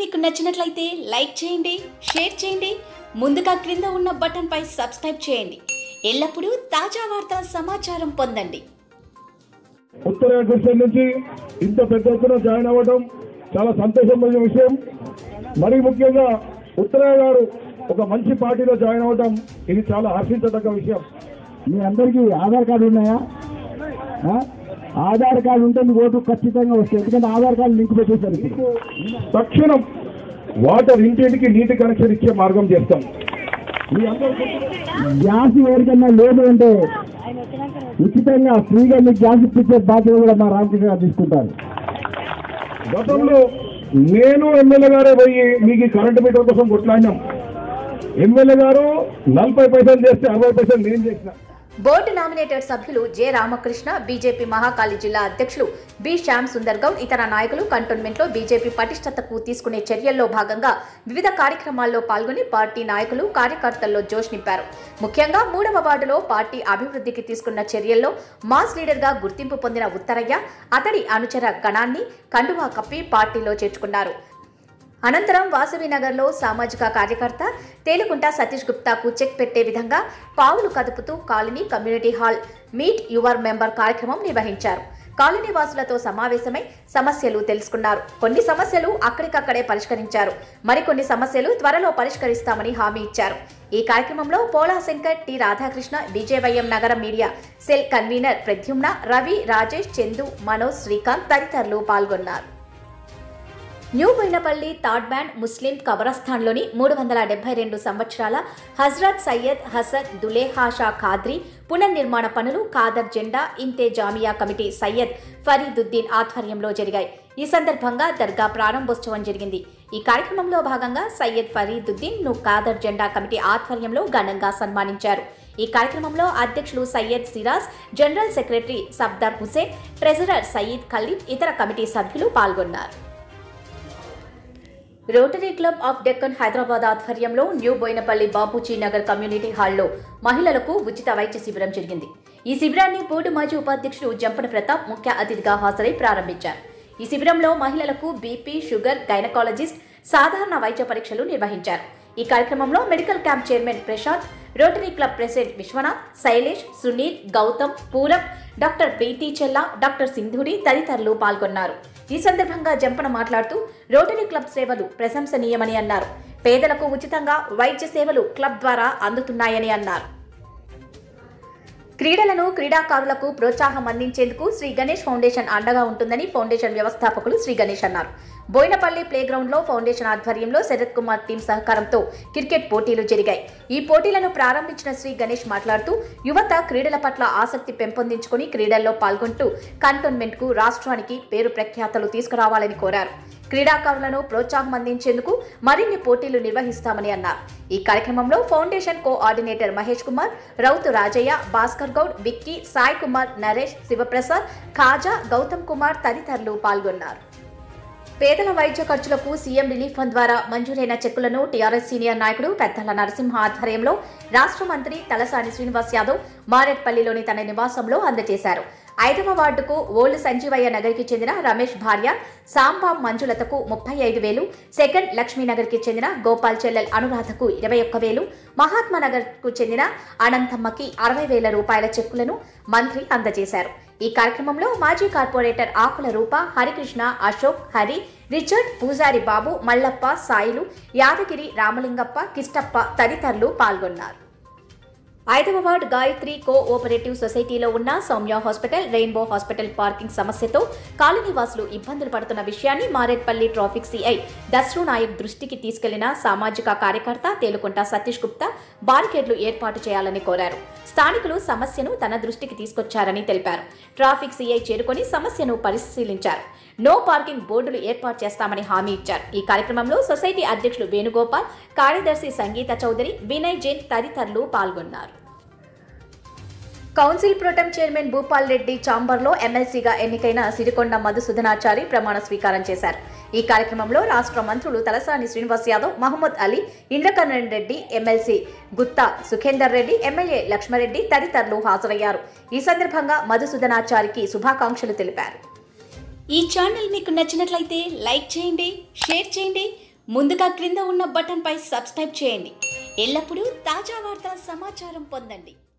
మీకు నచ్చినట్లయితే లైక్ చేయండి షేర్ చేయండి ముందుగా క్రింద ఉన్న బటన్పై సబ్స్క్రైబ్ చేయండి ఎల్లప్పుడూ తాజా వార్తా సమాచారం పొందండి ఉత్తరాయణ క్రిస్టియన్ నుంచి ఇంత పెద్ద ఎత్తున జాయిన్ అవ్వడం చాలా సంతోషమైన విషయం మరీ ముఖ్యంగా ఉత్తరాయణ గారు ఒక మంచి పార్టీలో జాయిన్ అవ్వడం ఇది చాలా హర్షించదగ్గ విషయం మీ అందరికీ ఆధార్ కార్డు ఉన్నాయా ఆ? ఆధార్ కార్డు ఉంటే మీ ఓటు ఖచ్చితంగా వస్తాయి ఎందుకంటే ఆధార్ కార్డు లింక్ పెట్టేశారు ఇప్పుడు తక్షణం వాటర్ ఇంటింటికి నీటి కనెక్షన్ ఇచ్చే మార్గం చేస్తాం మీ అందరూ గ్యాస్ ఎవరికన్నా లేదు అంటే ఉచితంగా ఫ్రీగా మీకు గ్యాస్ ఇప్పించే బాధ్యత కూడా మా రామకృష్ణ గారు తీసుకుంటారు గతంలో నేను ఎమ్మెల్యే గారే పోయి మీకు ఈ కరెంటు మీటర్ కోసం కొట్లాడినాం ఎమ్మెల్యే గారు నలభై పైసలు చేస్తే అరవై పైసలు నేను చేసిన బోర్డు నామినేటెడ్ సభ్యులు జె రామకృష్ణ బీజేపీ మహాకాళి జిల్లా అధ్యక్షులు బి శ్యామ్ సుందర్ గౌడ్ ఇతర నాయకులు కంటోన్మెంట్లో బీజేపీ పటిష్టతకు తీసుకునే చర్యల్లో భాగంగా వివిధ కార్యక్రమాల్లో పాల్గొని పార్టీ నాయకులు కార్యకర్తల్లో జోష్ నింపారు ముఖ్యంగా మూడవ వార్డులో పార్టీ అభివృద్ధికి తీసుకున్న చర్యల్లో మాస్ లీడర్గా గుర్తింపు పొందిన ఉత్తరయ్య అతడి అనుచర గణాన్ని కండువా కప్పి పార్టీలో చేర్చుకున్నారు అనంతరం వాసవి నగర్లో సామాజిక కార్యకర్త తేలుకుంట సతీష్ గుప్తాకు చెక్ పెట్టే విధంగా పావులు కదుపుతూ colony community hall meet your member కార్యక్రమం నిర్వహించారు కాలనీ వాసులతో సమావేశమై సమస్యలు తెలుసుకున్నారు కొన్ని సమస్యలు అక్కడికక్కడే పరిష్కరించారు మరికొన్ని సమస్యలు త్వరలో పరిష్కరిస్తామని హామీ ఇచ్చారు ఈ కార్యక్రమంలో పోలా శంకర్ టి రాధాకృష్ణ విజయవైఎం నగర media cell convener Pradyumna Ravi Rajesh Chandu Manoj Srikanth తదితరులు పాల్గొన్నారు new Bowenpally third band Muslim కబరస్థాన్లోని మూడు వందల డెబ్బై రెండు సంవత్సరాల హజ్రత్ సయ్యద్ హసన్ దులేహాషా ఖాద్రీ పునర్నిర్మాణ పనులు ఖాదర్ జెండా ఇంతే జామియా కమిటీ సయ్యద్ ఫరీదుద్దీన్ ఆధ్వర్యంలో జరిగాయి ఈ సందర్భంగా దర్గా ప్రారంభోత్సవం జరిగింది ఈ కార్యక్రమంలో భాగంగా సయ్యద్ ఫరీదుద్దీన్ ను ఖాదర్ జెండా కమిటీ ఆధ్వర్యంలో ఘనంగా సన్మానించారు ఈ కార్యక్రమంలో అధ్యక్షులు Syed Siraj general secretary Safdar Hussain treasurer Saeed Khalid ఇతర కమిటీ సభ్యులు పాల్గొన్నారు Rotary Club of Deccan Hyderabad ఆధ్వర్యంలో న్యూ బోయినపల్లి బాపూజీ నగర్ కమ్యూనిటీ హాల్లో మహిళలకు ఉచిత వైద్య శిబిరం జరిగింది ఈ శిబిరాన్ని బోర్డు మాజీ ఉపాధ్యక్షుడు జంపన ప్రతాప్ ముఖ్య అతిథిగా హాజరై ప్రారంభించారు ఈ శిబిరంలో మహిళలకు బీపీ షుగర్ గైనకాలజిస్ట్ సాధారణ వైద్య పరీక్షలు నిర్వహించారు ఈ కార్యక్రమంలో medical camp chairman Prashanth Rotary Club president Vishwanath Shailesh Sunil Gautam Purab doctor Preethi Chella doctor సింధుడి తదితరులు పాల్గొన్నారు ఈ సందర్భంగా జంపన మాట్లాడుతూ రోటరీ క్లబ్ సేవలు ప్రశంసనీయమని అన్నారు పేదలకు ఉచితంగా వైద్య సేవలు క్లబ్ ద్వారా అందుతున్నాయని అన్నారు క్రీడలను క్రీడాకారులకు ప్రోత్సాహం అందించేందుకు శ్రీ గణేష్ ఫౌండేషన్ అండగా ఉంటుందని ఫౌండేషన్ వ్యవస్థాపకులు శ్రీ గణేష్ అన్నారు బోయినపల్లి ప్లేగ్రౌండ్ లో ఫౌండేషన్ ఆధ్వర్యంలో శరత్ కుమార్ టీం సహకారంతో క్రికెట్ పోటీలు జరిగాయి ఈ పోటీలను ప్రారంభించిన శ్రీ గణేష్ మాట్లాడుతూ యువత క్రీడల పట్ల ఆసక్తి పెంపొందించుకుని క్రీడల్లో పాల్గొంటూ కంటోన్మెంట్ కు రాష్ట్రానికి పేరు ప్రఖ్యాతలు తీసుకురావాలని కోరారు క్రీడాకారులను ప్రోత్సాహం అందించేందుకు మరిన్ని పోటీలు నిర్వహిస్తామని అన్నారు ఈ కార్యక్రమంలో ఫౌండేషన్ కోఆర్డినేటర్ మహేష్ కుమార్ రౌతు రాజయ్య భాస్కర్ గౌడ్ విక్కీ సాయి కుమార్ నరేష్ శివప్రసాద్ ఖాజా గౌతమ్ కుమార్ తదితరులు పాల్గొన్నారు పేదల వైద్య ఖర్చులకు సీఎం రిలీఫ్ ఫండ్ ద్వారా మంజూరైన చెక్కులను టీఆర్ఎస్ సీనియర్ నాయకుడు పెద్దల నరసింహ ఆధ్వర్యంలో రాష్ట్ర మంత్రి తలసాని శ్రీనివాస్ యాదవ్ మారేట్పల్లిలోని తన నివాసంలో అందజేశారు ఐదవ వార్డుకు ఓల్డ్ సంజీవయ్య నగర్కి చెందిన రమేష్ భార్య సాంబా మంజులతకు ముప్పై ఐదు వేలు సెకండ్ లక్ష్మీనగర్కి చెందిన గోపాల్ చెల్లెల్ అనురాధకు ఇరవై ఒక్క వేలు మహాత్మా నగర్కు చెందిన అనంతమ్మకి అరవై వేల రూపాయల చెక్కులను మంత్రి అందజేశారు ఈ కార్యక్రమంలో మాజీ కార్పొరేటర్ ఆకుల రూప హరికృష్ణ అశోక్ హరి రిచర్డ్ పూజారి బాబు మల్లప్ప సాయిలు యాదగిరి రామలింగప్ప కిష్టప్ప తదితరులు పాల్గొన్నారు ఐదవ వార్డ్ గాయత్రి కో ఓపరేటివ్ సొసైటీలో ఉన్న Soumya hospital Rainbow hospital parking సమస్యతో కాలనీవాసులు ఇబ్బందులు పడుతున్న విషయాన్ని మారేట్పల్లి ట్రాఫిక్ సిఐ దస్రు నాయక్ దృష్టికి తీసుకెళ్లిన సామాజిక కార్యకర్త తేలుకుంట సతీష్ గుప్తా బారికేడ్లు ఏర్పాటు చేయాలని కోరారు స్థానికులు సమస్యను తన దృష్టికి తీసుకొచ్చారని తెలిపారు ట్రాఫిక్ సిఐ చేరుకొని సమస్యను పరిశీలించారు నో పార్కింగ్ బోర్డులు ఏర్పాటు చేస్తామని హామీ ఇచ్చారు ఈ కార్యక్రమంలో సొసైటీ అధ్యక్షులు వేణుగోపాల్ కార్యదర్శి సంగీత చౌదరి వినయ్ జైన్ తదితరులు పాల్గొన్నారు council pro tem chairman Bhupal Reddy చాంబర్లో ఎమ్మెల్సీగా ఎన్నికైన సిరికొండ మధుసూదనాచారి ప్రమాణ స్వీకారం చేశారు ఈ కార్యక్రమంలో రాష్ట్ర మంత్రులు తలసాని శ్రీనివాస్ యాదవ్ మహమ్మద్ అలీ ఇంద్రకరణ్ రెడ్డి ఎమ్మెల్సీ గుత్తా సుఖేందర్ రెడ్డి ఎమ్మెల్యే లక్ష్మారెడ్డి తదితరులు హాజరయ్యారు ఈ సందర్భంగా మధుసూదనాచారికి శుభాకాంక్షలు తెలిపారు ఈ ఛానల్ మీకు నచ్చినట్లయితే లైక్ చేయండి షేర్ చేయండి ముందుగా క్రింద ఉన్న బటన్పై సబ్స్క్రైబ్ చేయండి ఎల్లప్పుడూ తాజా వార్తల సమాచారం పొందండి